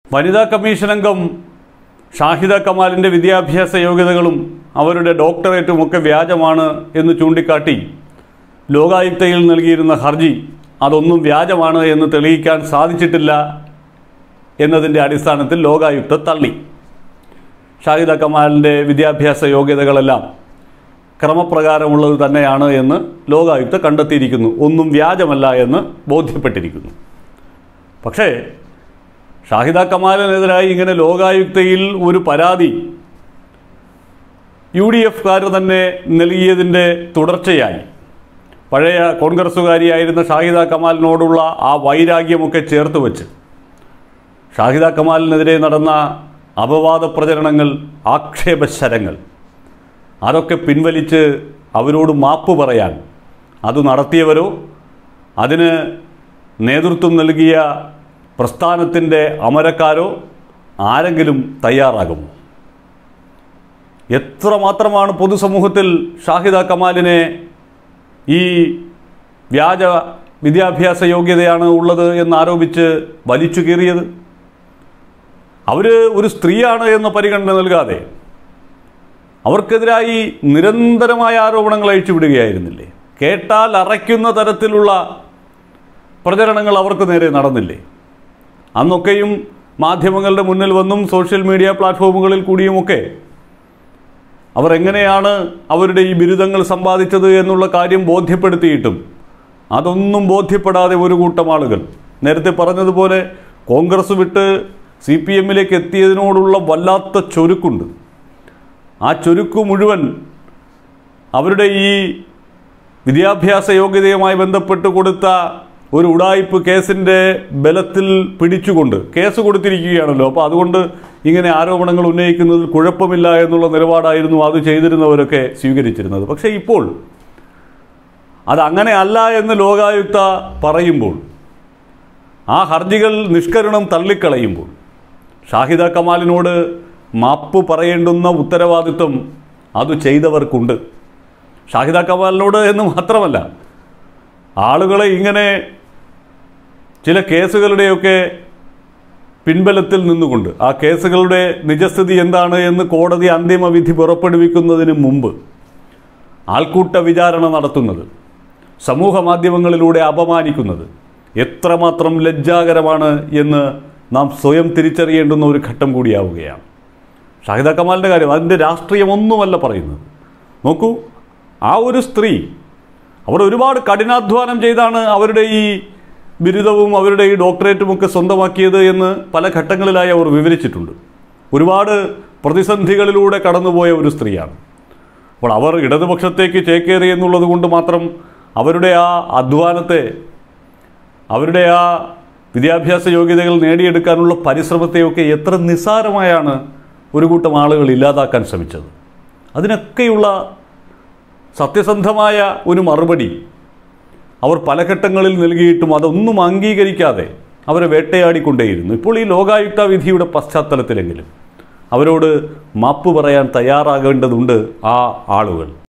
വനിതാ കമ്മീഷൻ അംഗം ഷാഹിദ കമാലിൻ്റെ വിദ്യാഭ്യാസ യോഗ്യതകളും അവരുടെ ഡോക്ടറേറ്റും ഒക്കെ വ്യാജമാണ് എന്ന് ചൂണ്ടിക്കാട്ടി ലോകായുക്തയിൽ നൽകിയിരുന്ന ഹർജി അതൊന്നും വ്യാജമാണ് എന്ന് തെളിയിക്കാൻ സാധിച്ചിട്ടില്ല എന്നതിൻ്റെ അടിസ്ഥാനത്തിൽ ലോകായുക്ത തള്ളി ഷാഹിദ കമാലിൻ്റെ വിദ്യാഭ്യാസ യോഗ്യതകളെല്ലാം ക്രമപ്രകാരമുള്ളത് തന്നെയാണ് എന്ന് ലോകായുക്ത കണ്ടെത്തിയിരിക്കുന്നു ഒന്നും വ്യാജമല്ല എന്ന് ബോധ്യപ്പെട്ടിരിക്കുന്നു പക്ഷേ ഷാഹിദ കമാലിനെതിരായി ഇങ്ങനെ ലോകായുക്തയിൽ ഒരു പരാതി യു ഡി എഫുകാർ തന്നെ നൽകിയതിൻ്റെ തുടർച്ചയായി പഴയ കോൺഗ്രസ്സുകാരിയായിരുന്ന ഷാഹിദ കമാലിനോടുള്ള ആ വൈരാഗ്യമൊക്കെ ചേർത്ത് വെച്ച് ഷാഹിദ കമാലിനെതിരെ നടന്ന അപവാദ പ്രചരണങ്ങൾ ആക്ഷേപശരങ്ങൾ അതൊക്കെ പിൻവലിച്ച് അവരോട് മാപ്പ് പറയാൻ അത് നടത്തിയവരോ അതിന് നേതൃത്വം നൽകിയ പ്രസ്ഥാനത്തിൻ്റെ അമരക്കാരോ ആരെങ്കിലും തയ്യാറാകുമോ എത്രമാത്രമാണ് പൊതുസമൂഹത്തിൽ ഷാഹിദ കമാലിനെ ഈ വ്യാജ വിദ്യാഭ്യാസ യോഗ്യതയാണ് ഉള്ളത് എന്ന് ആരോപിച്ച് വലിച്ചു കീറിയത് അവർ ഒരു സ്ത്രീയാണ് എന്ന പരിഗണന നൽകാതെ അവർക്കെതിരായി നിരന്തരമായ ആരോപണങ്ങൾ അഴിച്ചുവിടുകയായിരുന്നില്ലേ കേട്ടാൽ അറയ്ക്കുന്ന തരത്തിലുള്ള പ്രചരണങ്ങൾ അവർക്ക് നേരെ നടന്നില്ലേ അന്നൊക്കെയും മാധ്യമങ്ങളുടെ മുന്നിൽ വന്നും സോഷ്യൽ മീഡിയ പ്ലാറ്റ്ഫോമുകളിൽ കൂടിയുമൊക്കെ അവർ എങ്ങനെയാണ് അവരുടെ ഈ ബിരുദങ്ങൾ സമ്പാദിച്ചത് എന്നുള്ള കാര്യം ബോധ്യപ്പെടുത്തിയിട്ടും അതൊന്നും ബോധ്യപ്പെടാതെ ഒരു കൂട്ടം ആളുകൾ നേരത്തെ പറഞ്ഞതുപോലെ കോൺഗ്രസ് വിട്ട് സി പി എമ്മിലേക്ക് എത്തിയതിനോടുള്ള വല്ലാത്ത ചൊരുക്കുണ്ട് ആ ചൊരുക്ക് മുഴുവൻ അവരുടെ ഈ വിദ്യാഭ്യാസ യോഗ്യതയുമായി ബന്ധപ്പെട്ട് കൊടുത്ത ഒരു ഉടായിപ്പ് കേസിൻ്റെ ബലത്തിൽ പിടിച്ചുകൊണ്ട് കേസ് കൊടുത്തിരിക്കുകയാണല്ലോ അപ്പോൾ അതുകൊണ്ട് ഇങ്ങനെ ആരോപണങ്ങൾ ഉന്നയിക്കുന്നതിൽ കുഴപ്പമില്ല എന്നുള്ള നിലപാടായിരുന്നു അത് ചെയ്തിരുന്നവരൊക്കെ സ്വീകരിച്ചിരുന്നത് പക്ഷേ ഇപ്പോൾ അത് അങ്ങനെ അല്ല എന്ന് ലോകായുക്ത പറയുമ്പോൾ ആ ഹർജികൾ നിഷ്കരണം തള്ളിക്കളയുമ്പോൾ ഷാഹിദ കമാലിനോട് മാപ്പ് പറയേണ്ടുന്ന ഉത്തരവാദിത്വം അത് ചെയ്തവർക്കുണ്ട് ഷാഹിദ കമാലിനോട് എന്ന് മാത്രമല്ല ആളുകളെ ഇങ്ങനെ ചില കേസുകളുടെയൊക്കെ പിൻബലത്തിൽ നിന്നുകൊണ്ട് ആ കേസുകളുടെ നിജസ്ഥിതി എന്താണ് എന്ന് കോടതി അന്തിമ വിധി പുറപ്പെടുവിക്കുന്നതിന് മുമ്പ് ആൾക്കൂട്ട വിചാരണ നടത്തുന്നത് സമൂഹ മാധ്യമങ്ങളിലൂടെ അപമാനിക്കുന്നത് എത്രമാത്രം ലജ്ജാകരമാണ് എന്ന് നാം സ്വയം തിരിച്ചറിയേണ്ടുന്ന ഒരു ഘട്ടം കൂടിയാവുകയാണ് ഷാഹിദ കമാലിൻ്റെ കാര്യം അതിൻ്റെ രാഷ്ട്രീയമൊന്നുമല്ല പറയുന്നത് നോക്കൂ ആ ഒരു സ്ത്രീ അവർ ഒരുപാട് കഠിനാധ്വാനം ചെയ്താണ് അവരുടെ ഈ ബിരുദവും അവരുടെ ഈ ഡോക്ടറേറ്റും ഒക്കെ സ്വന്തമാക്കിയത് എന്ന് പല ഘട്ടങ്ങളിലായി അവർ വിവരിച്ചിട്ടുണ്ട് ഒരുപാട് പ്രതിസന്ധികളിലൂടെ കടന്നുപോയ ഒരു സ്ത്രീയാണ് അപ്പോൾ അവർ ഇടതുപക്ഷത്തേക്ക് ചേക്കേറി എന്നുള്ളത് കൊണ്ട് മാത്രം അവരുടെ ആ അധ്വാനത്തെ അവരുടെ ആ വിദ്യാഭ്യാസ യോഗ്യതകൾ നേടിയെടുക്കാനുള്ള പരിശ്രമത്തെയൊക്കെ എത്ര നിസ്സാരമായാണ് ഒരു കൂട്ടം ആളുകൾ ഇല്ലാതാക്കാൻ ശ്രമിച്ചത് അതിനൊക്കെയുള്ള സത്യസന്ധമായ ഒരു മറുപടി അവർ പല ഘട്ടങ്ങളിൽ നൽകിയിട്ടും അതൊന്നും അംഗീകരിക്കാതെ അവരെ വേട്ടയാടിക്കൊണ്ടേയിരുന്നു ഇപ്പോൾ ഈ ലോകായുക്ത വിധിയുടെ പശ്ചാത്തലത്തിലെങ്കിലും അവരോട് മാപ്പ് പറയാൻ തയ്യാറാകേണ്ടതുണ്ട് ആ ആളുകൾ